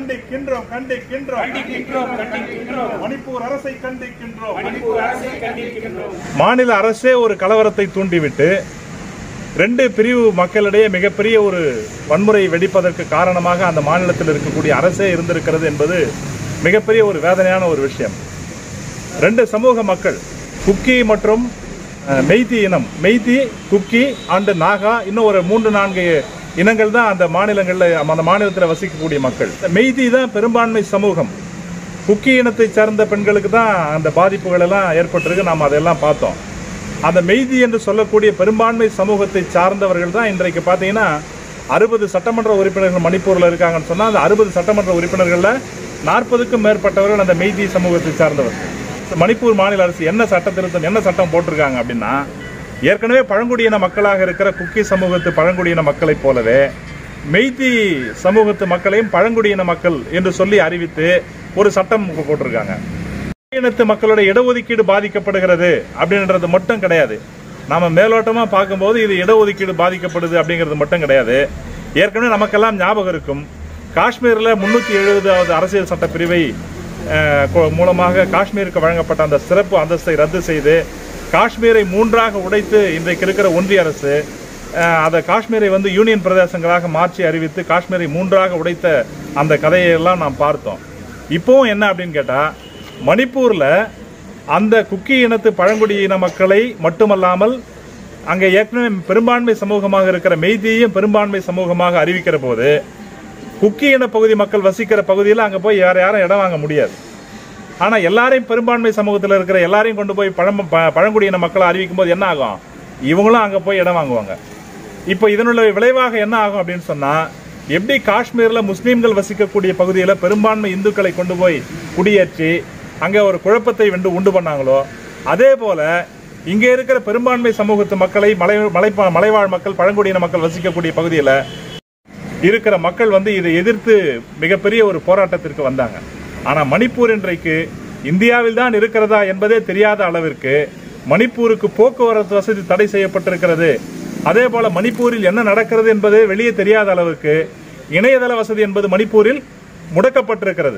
கண்டிக்கின்றோம் கண்டிக்கின்றோம் கண்டிக்கின்றோம் கண்டிக்கின்றோம் மணிப்பூர் அரசை கண்டிக்கின்றோம் மணிப்பூர் அரசை கண்டிக்கின்றோம் மாநில அரசே ஒரு கலவரத்தை தூண்டிவிட்டு ரெண்டு பிரிவு மக்களிடையே மிகப்பெரிய ஒரு வன்முறை வெடிப்பதற்கு காரணமாக அந்த மாநிலத்தில் இருக்கக்கூடிய அரசே இருந்திருக்கிறது என்பது மிகப்பெரிய ஒரு வேதனையான ஒரு விஷயம் ரெண்டு சமூக மக்கள் குக்கி மற்றும் அஹ், மெய்தி இனம் மெய்தி குக்கி அண்டு நாகா இன்னும் ஒரு மூன்று நான்கு இனங்கள் தான் அந்த மாநிலங்களில் அந்த மாநிலத்தில் வசிக்கக்கூடிய மக்கள் மெய்தி தான் பெரும்பான்மை சமூகம் குக்கி இனத்தை சார்ந்த பெண்களுக்கு தான் அந்த பாதிப்புகள் எல்லாம் ஏற்பட்டிருக்கு நாம் அதெல்லாம் பார்த்தோம் அந்த மெய்தி என்று சொல்லக்கூடிய பெரும்பான்மை சமூகத்தை சார்ந்தவர்கள் தான் இன்றைக்கு பார்த்தீங்கன்னா அறுபது சட்டமன்ற உறுப்பினர்கள் மணிப்பூரில் இருக்காங்கன்னு சொன்னால் அந்த அறுபது சட்டமன்ற உறுப்பினர்களில் நாற்பதுக்கும் மேற்பட்டவர்கள் அந்த மெய்தி சமூகத்தை சார்ந்தவர்கள் மணிப்பூர் மாநில அரசு என்ன சட்ட திருத்தம் என்ன சட்டம் போட்டிருக்காங்க அப்படின்னா ஏற்கனவே பழங்குடியின மக்களாக இருக்கிற குக்கி சமூகத்து பழங்குடியின மக்களைப் போலவே மெய்தி சமூகத்து மக்களையும் பழங்குடியின மக்கள் என்று சொல்லி அறிவித்து ஒரு சட்டம் போட்டிருக்காங்க இனத்து மக்களுடைய இடஒதுக்கீடு பாதிக்கப்படுகிறது அப்படின்றது மட்டும் கிடையாது நாம மேலோட்டமா பார்க்கும்போது இது இடஒதுக்கீடு பாதிக்கப்படுது அப்படிங்கிறது மட்டும் கிடையாது ஏற்கனவே நமக்கெல்லாம் ஞாபகம் இருக்கும் காஷ்மீர்ல முன்னூத்தி எழுபதாவது அரசியல் சட்ட பிரிவை அஹ், கொ- மூலமாக காஷ்மீருக்கு வழங்கப்பட்ட அந்த சிறப்பு அந்தஸ்தை ரத்து செய்து காஷ்மீரை மூன்றாக உடைத்து இன்றைக்கு இருக்கிற ஒன்றிய அரசு அஹ், அதை காஷ்மீரை வந்து யூனியன் பிரதேசங்களாக மாற்றி அறிவித்து காஷ்மீரை மூன்றாக உடைத்த அந்த கதையெல்லாம் நாம் பார்த்தோம் இப்போவும் என்ன அப்படின்னு கேட்டா மணிப்பூர்ல அந்த குக்கி இனத்து பழங்குடி இன மக்களை மட்டுமல்லாமல் அங்கே ஏற்கனவே பெரும்பான்மை சமூகமாக இருக்கிற மெய்தியையும் பெரும்பான்மை சமூகமாக அறிவிக்கிற போது குக்கி இன பகுதி மக்கள் வசிக்கிற பகுதியில் அங்கே போய் யார் யாரும் இடம் வாங்க முடியாது ஆனால் எல்லாரையும் பெரும்பான்மை சமூகத்தில் இருக்கிற எல்லாரையும் கொண்டு போய் பழம் ப- பழங்குடியின மக்களை அறிவிக்கும் போது என்ன ஆகும் இவங்களும் அங்கே போய் இடம் வாங்குவாங்க இப்போ இதனுடைய விளைவாக என்ன ஆகும் அப்படின்னு சொன்னால் எப்படி காஷ்மீரில் முஸ்லீம்கள் வசிக்கக்கூடிய பகுதியில் பெரும்பான்மை இந்துக்களை கொண்டு போய் குடியேற்றி அங்கே ஒரு குழப்பத்தை வெண்டு உண்டு பண்ணாங்களோ அதே போல இங்கே இருக்கிற பெரும்பான்மை சமூகத்து மக்களை மலை மலை மலைவாழ் மக்கள் பழங்குடியின மக்கள் வசிக்கக்கூடிய பகுதியில் இருக்கிற மக்கள் வந்து இதை எதிர்த்து மிகப்பெரிய ஒரு போராட்டத்திற்கு வந்தாங்க ஆனா மணிப்பூர் இன்றைக்கு இந்தியாவில் தான் இருக்கிறதா என்பதே தெரியாத அளவிற்கு மணிப்பூருக்கு போக்குவரத்து வசதி தடை செய்யப்பட்டிருக்கிறது அதே போல மணிப்பூரில் என்ன நடக்கிறது என்பதே வெளியே தெரியாத அளவுக்கு இணையதள வசதி என்பது மணிப்பூரில் முடக்கப்பட்டிருக்கிறது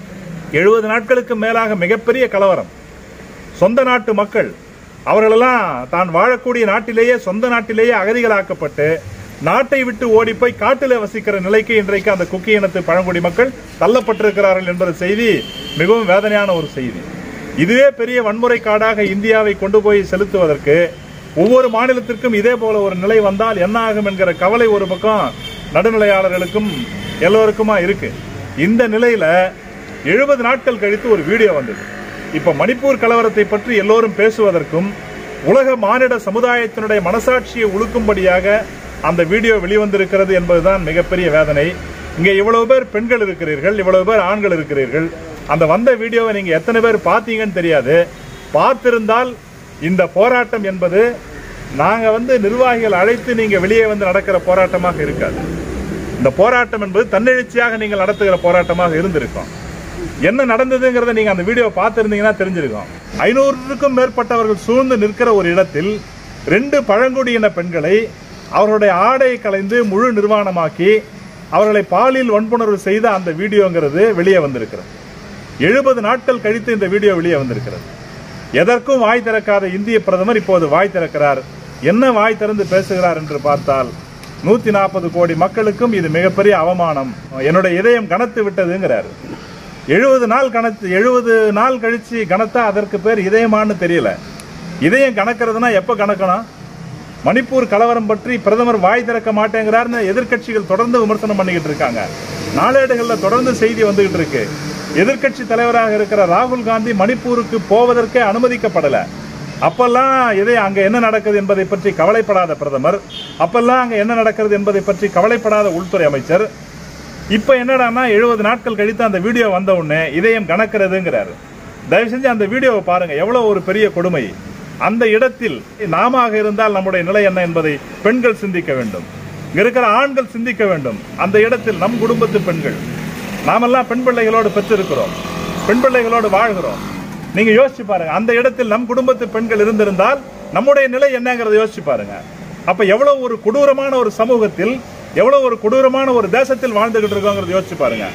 எழுபது நாட்களுக்கு மேலாக மிகப்பெரிய கலவரம் சொந்த நாட்டு மக்கள் அவர்களெல்லாம் தான் வாழக்கூடிய நாட்டிலேயே சொந்த நாட்டிலேயே அகதிகளாக்கப்பட்டு நாட்டை விட்டு ஓடி போய் காட்டிலே வசிக்கிற நிலைக்கு இன்றைக்கு அந்த குக்கி இனத்து பழங்குடி மக்கள் தள்ளப்பட்டிருக்கிறார்கள் என்பது செய்தி மிகவும் வேதனையான ஒரு செய்தி இதுவே பெரிய வன்முறை காடாக இந்தியாவை கொண்டு போய் செலுத்துவதற்கு ஒவ்வொரு மாநிலத்திற்கும் இதே போல ஒரு நிலை வந்தால் என்ன ஆகும் என்கிற கவலை ஒரு பக்கம் நடுநிலையாளர்களுக்கும் எல்லோருக்குமா இருக்கு இந்த நிலையில எழுபது நாட்கள் கழித்து ஒரு வீடியோ வந்தது இப்ப மணிப்பூர் கலவரத்தை பற்றி எல்லோரும் பேசுவதற்கும் உலக மானிட சமுதாயத்தினுடைய மனசாட்சியை உழுக்கும்படியாக அந்த வீடியோ வெளிவந்திருக்கிறது என்பதுதான் மிகப்பெரிய வேதனை இங்க இவ்வளவு பேர் பெண்கள் இருக்கிறீர்கள் இவ்வளவு பேர் ஆண்கள் இருக்கிறீர்கள் அந்த வந்த வீடியோவை நீங்க எத்தனை பேர் பார்த்தீங்கன்னு தெரியாது பார்த்திருந்தால் இந்த போராட்டம் என்பது நாங்க வந்து நிர்வாகிகள் அழைத்து நீங்க வெளியே வந்து நடக்கிற போராட்டமாக இருக்காது இந்த போராட்டம் என்பது தன்னெழுச்சியாக நீங்கள் நடத்துகிற போராட்டமாக இருந்திருக்கும் என்ன நடந்ததுங்கிறத நீங்க அந்த வீடியோ பார்த்திருந்தீங்கன்னா தெரிஞ்சிருக்கும் ஐநூறுக்கும் மேற்பட்டவர்கள் சூழ்ந்து நிற்கிற ஒரு இடத்தில் ரெண்டு பழங்குடியின பெண்களை அவர்களுடைய ஆடை கலைந்து முழு நிர்வாணமாக்கி அவர்களை பாலியல் வன்புணர்வு செய்த அந்த வீடியோங்கிறது வெளியே வந்திருக்கிறது எழுபது நாட்கள் கழித்து இந்த வீடியோ வெளியே வந்திருக்கிறது எதற்கும் வாய் திறக்காத இந்திய பிரதமர் இப்போது வாய் திறக்கிறார் என்ன வாய் திறந்து பேசுகிறார் என்று பார்த்தால் நூத்தி நாற்பது கோடி மக்களுக்கும் இது மிகப்பெரிய அவமானம் என்னுடைய இதயம் கனத்து விட்டதுங்கிறார் எழுபது நாள் கணத்து எழுபது நாள் கழிச்சு கணத்தா அதற்கு பேர் இதயமான்னு தெரியல இதயம் கணக்கிறதுனா எப்ப கணக்கணும் மணிப்பூர் கலவரம் பற்றி பிரதமர் வாய் திறக்க மாட்டேங்கிறார்னு எதிர்க்கட்சிகள் தொடர்ந்து விமர்சனம் பண்ணிக்கிட்டு இருக்காங்க நாளேடுகள்ல தொடர்ந்து செய்தி வந்துகிட்டு இருக்கு எதிர்க்கட்சி தலைவராக இருக்கிற ராகுல் காந்தி மணிப்பூருக்கு போவதற்கே அனுமதிக்கப்படல அப்பெல்லாம் இதை அங்க என்ன நடக்குது என்பதை பற்றி கவலைப்படாத பிரதமர் அப்பெல்லாம் அங்க என்ன நடக்கிறது என்பதை பற்றி கவலைப்படாத உள்துறை அமைச்சர் இப்ப என்னடான்னா எழுபது நாட்கள் கழித்து அந்த வீடியோ வந்த உடனே இதயம் கணக்கிறதுங்கிறாரு தயவு செஞ்சு அந்த வீடியோவை பாருங்க எவ்வளவு ஒரு பெரிய கொடுமை அந்த இடத்தில் நாம இருந்தால் நம்முடைய நிலை என்ன என்பதை பெண்கள் சிந்திக்க வேண்டும் இங்க இருக்கிற ஆண்கள் சிந்திக்க வேண்டும் அந்த இடத்தில் நம் குடும்பத்து பெண்கள் நாமெல்லாம் பெண் பிள்ளைகளோடு பெற்றிருக்கிறோம் பெண் பிள்ளைகளோடு வாழ்கிறோம் நீங்க யோசிச்சு பாருங்க அந்த இடத்தில் நம் குடும்பத்து பெண்கள் இருந்திருந்தால் நம்முடைய நிலை என்னங்கிறத யோசிச்சு பாருங்க அப்ப எவ்வளவு ஒரு கொடூரமான ஒரு சமூகத்தில் எவ்வளவு ஒரு கொடூரமான ஒரு தேசத்தில் வாழ்ந்துகிட்டு இருக்கோங்கிறத யோசிச்சு பாருங்க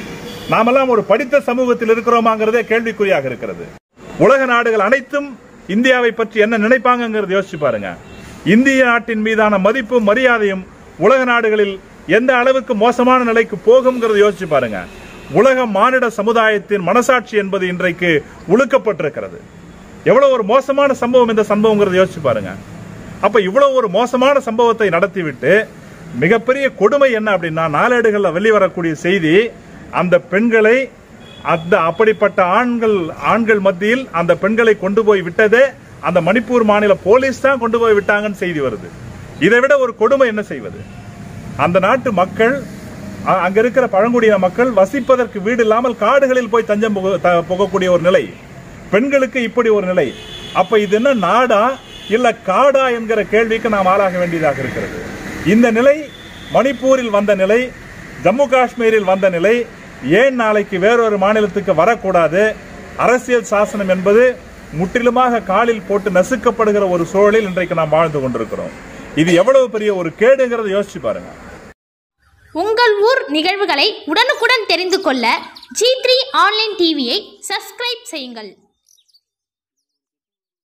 நாமெல்லாம் ஒரு படித்த சமூகத்தில் இருக்கிறோமாங்கிறதே கேள்விக்குறியாக இருக்கிறது உலக நாடுகள் அனைத்தும் இந்தியாவை பற்றி என்ன நினைப்பாங்கங்கிறது யோசிச்சு பாருங்க இந்திய நாட்டின் மீதான மதிப்பும் மரியாதையும் உலக நாடுகளில் எந்த அளவுக்கு மோசமான நிலைக்கு போகும்ங்கிறத யோசிச்சு பாருங்க உலக மானிட சமுதாயத்தின் மனசாட்சி என்பது இன்றைக்கு உழுக்கப்பட்டிருக்கிறது எவ்வளவு ஒரு மோசமான சம்பவம் இந்த சம்பவங்கிறத யோசிச்சு பாருங்க அப்ப இவ்வளவு ஒரு மோசமான சம்பவத்தை நடத்திவிட்டு மிகப்பெரிய கொடுமை என்ன அப்படின்னா நாளேடுகள்ல வெளிவரக்கூடிய செய்தி அந்த பெண்களை அந்த அப்படிப்பட்ட ஆண்கள் ஆண்கள் மத்தியில் அந்த பெண்களை கொண்டு போய் விட்டதே அந்த மணிப்பூர் மாநில போலீஸ் தான் கொண்டு போய் விட்டாங்கன்னு செய்தி வருது இதை விட ஒரு கொடுமை என்ன செய்வது அந்த நாட்டு மக்கள் அ- அங்க இருக்கிற பழங்குடியின மக்கள் வசிப்பதற்கு வீடு இல்லாமல் காடுகளில் போய் தஞ்சம் புக- த- புகக்கூடிய ஒரு நிலை பெண்களுக்கு இப்படி ஒரு நிலை அப்ப இது என்ன நாடா இல்ல காடா என்கிற கேள்விக்கு நாம் ஆளாக வேண்டியதாக இருக்கிறது இந்த நிலை மணிப்பூரில் வந்த நிலை ஜம்மு காஷ்மீரில் வந்த நிலை ஏன் நாளைக்கு வேறொரு மாநிலத்துக்கு வரக்கூடாது அரசியல் சாசனம் என்பது முற்றிலுமாக காலில் போட்டு நசுக்கப்படுகிற ஒரு சூழலில் இன்றைக்கு நாம் வாழ்ந்து கொண்டிருக்கிறோம் இது எவ்வளவு பெரிய ஒரு கேடுங்கிறத யோசிச்சு பாருங்க உங்கள் ஊர் நிகழ்வுகளை உடனுக்குடன் தெரிந்து கொள்ள ஜி த்ரீ ஆன்லைன் டிவியை சப்ஸ்கிரைப் செய்யுங்கள்